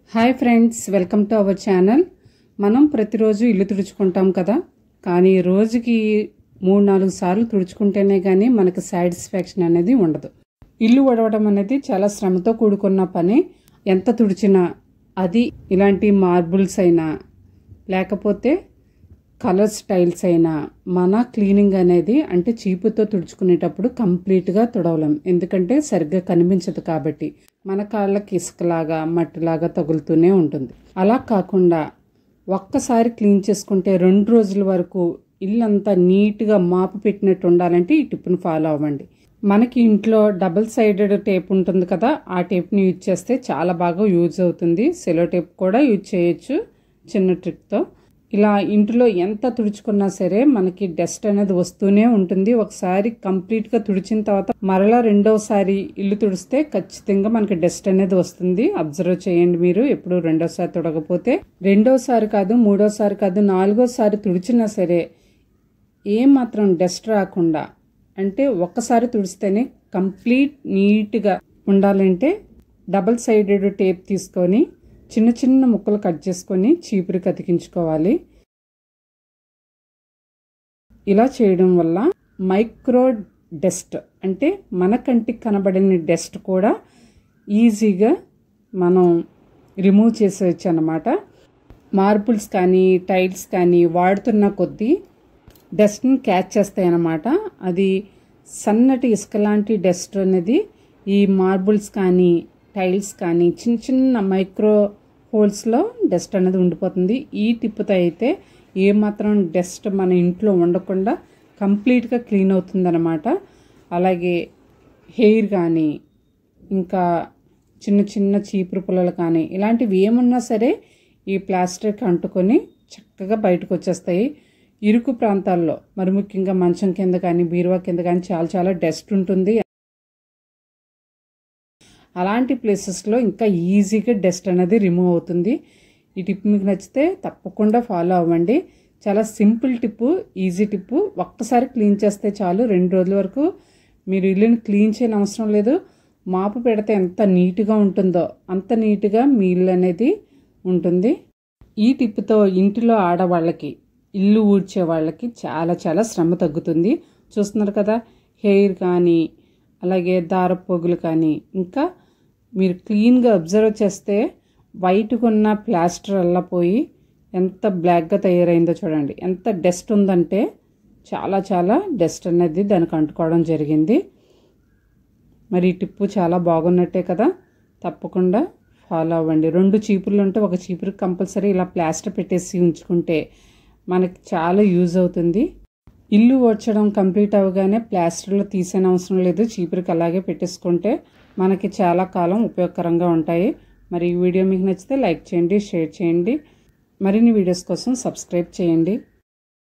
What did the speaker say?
hi friends welcome to our channel మనం ప్రతిరోజు ఇల్లు తుడుచుకుంటాం కదా కానీ రోజుకి మూడు నాలుగు సార్లు తుడుచుకుంటేనే కానీ మనకు సాటిస్ఫాక్షన్ అనేది ఉండదు ఇల్లు వడవడం అనేది చాలా శ్రమతో కూడుకున్న పని ఎంత తుడిచినా అది ఇలాంటి మార్బుల్స్ అయినా లేకపోతే కలర్ స్టైల్స్ అయినా మన క్లీనింగ్ అనేది అంటే చీపుతో తుడుచుకునేటప్పుడు కంప్లీట్గా తుడవలేం ఎందుకంటే సరిగ్గా కనిపించదు కాబట్టి మన కాళ్ళకి ఇసుకలాగా మట్టిలాగా తగులుతూనే ఉంటుంది అలా కాకుండా ఒక్కసారి క్లీన్ చేసుకుంటే రెండు రోజుల వరకు ఇల్లంతా నీట్గా మాపు పెట్టినట్టు ఉండాలంటే ఈ టిప్ని ఫాలో అవ్వండి మనకి ఇంట్లో డబుల్ సైడెడ్ టేప్ ఉంటుంది కదా ఆ టేప్ని యూజ్ చేస్తే చాలా బాగా యూజ్ అవుతుంది సెలో టేప్ కూడా యూజ్ చేయొచ్చు చిన్న ట్రిక్తో ఇలా ఇంటిలో ఎంత తుడుచుకున్నా సరే మనకి డస్ట్ అనేది వస్తూనే ఉంటుంది ఒకసారి కంప్లీట్గా తుడిచిన తర్వాత మరలా రెండోసారి ఇల్లు తుడిస్తే ఖచ్చితంగా మనకి డస్ట్ అనేది వస్తుంది అబ్జర్వ్ చేయండి మీరు ఎప్పుడు రెండోసారి తుడగపోతే రెండోసారి కాదు మూడోసారి కాదు నాలుగోసారి తుడిచినా సరే ఏం మాత్రం డస్ట్ రాకుండా అంటే ఒక్కసారి తుడిస్తేనే కంప్లీట్ నీట్గా ఉండాలంటే డబల్ సైడెడ్ టేప్ తీసుకొని చిన్న చిన్న ముక్కలు కట్ చేసుకొని చీపురు కతికించుకోవాలి ఇలా చేయడం వల్ల మైక్రో డస్ట్ అంటే మన కంటికి కనబడిన డస్ట్ కూడా ఈజీగా మనం రిమూవ్ చేసేయచ్చు అన్నమాట మార్బుల్స్ కానీ టైల్స్ కానీ వాడుతున్న కొద్దీ డస్ట్ని క్యాచ్ చేస్తాయి అన్నమాట అది సన్నటి ఇసుక లాంటి డస్ట్ అనేది ఈ మార్బుల్స్ కానీ టైల్స్ కానీ చిన్న చిన్న మైక్రో హోల్స్లో డస్ట్ అనేది ఉండిపోతుంది ఈ టిప్తో అయితే ఏమాత్రం డస్ట్ మన ఇంట్లో ఉండకుండా కంప్లీట్గా క్లీన్ అవుతుందన్నమాట అలాగే హెయిర్ కానీ ఇంకా చిన్న చిన్న చీపురు పుల్లలు కానీ ఇలాంటివి ఏమున్నా సరే ఈ ప్లాస్టిక్ అంటుకొని చక్కగా బయటకు వచ్చేస్తాయి ఇరుకు ప్రాంతాల్లో మరి ముఖ్యంగా మంచం కింద కానీ బీరువా కింద కానీ చాలా చాలా డస్ట్ ఉంటుంది అలాంటి ప్లేసెస్లో ఇంకా ఈజీగా డస్ట్ అనేది రిమూవ్ అవుతుంది ఈ టిప్ మీకు నచ్చితే తప్పకుండా ఫాలో అవ్వండి చాలా సింపుల్ టిప్పు ఈజీ టిప్పు ఒక్కసారి క్లీన్ చేస్తే చాలు రెండు రోజుల వరకు మీరు ఇల్లుని క్లీన్ చేయని అవసరం లేదు మాపు పెడితే ఎంత నీట్గా ఉంటుందో అంత నీట్గా మీ ఇల్లు అనేది ఉంటుంది ఈ టిప్తో ఇంటిలో ఆడవాళ్ళకి ఇల్లు ఊడ్చే వాళ్ళకి చాలా చాలా శ్రమ తగ్గుతుంది చూస్తున్నారు కదా హెయిర్ కానీ అలాగే దారపు పొగులు కానీ ఇంకా మీరు క్లీన్గా అబ్జర్వ్ చేస్తే వైట్గా ఉన్న ప్లాస్టర్ అల్లపోయి ఎంత బ్లాక్గా తయారైందో చూడండి ఎంత డస్ట్ ఉందంటే చాలా చాలా డస్ట్ అనేది దానికి అంటుకోవడం జరిగింది మరి ఈ టిప్పు చాలా బాగున్నట్టే కదా తప్పకుండా ఫాలో అవ్వండి రెండు చీపుర్లు ఉంటే ఒక చీపురు కంపల్సరీ ఇలా ప్లాస్టర్ పెట్టేసి ఉంచుకుంటే మనకి చాలా యూజ్ అవుతుంది ఇల్లు ఓడ్చడం కంప్లీట్ అవ్వగానే ప్లాస్టర్లో తీసేన అవసరం లేదు చీపురికి అలాగే పెట్టేసుకుంటే మనకి చాలా కాలం ఉపయోగకరంగా ఉంటాయి మరి ఈ వీడియో మీకు నచ్చితే లైక్ చేయండి షేర్ చేయండి మరిన్ని వీడియోస్ కోసం సబ్స్క్రైబ్ చేయండి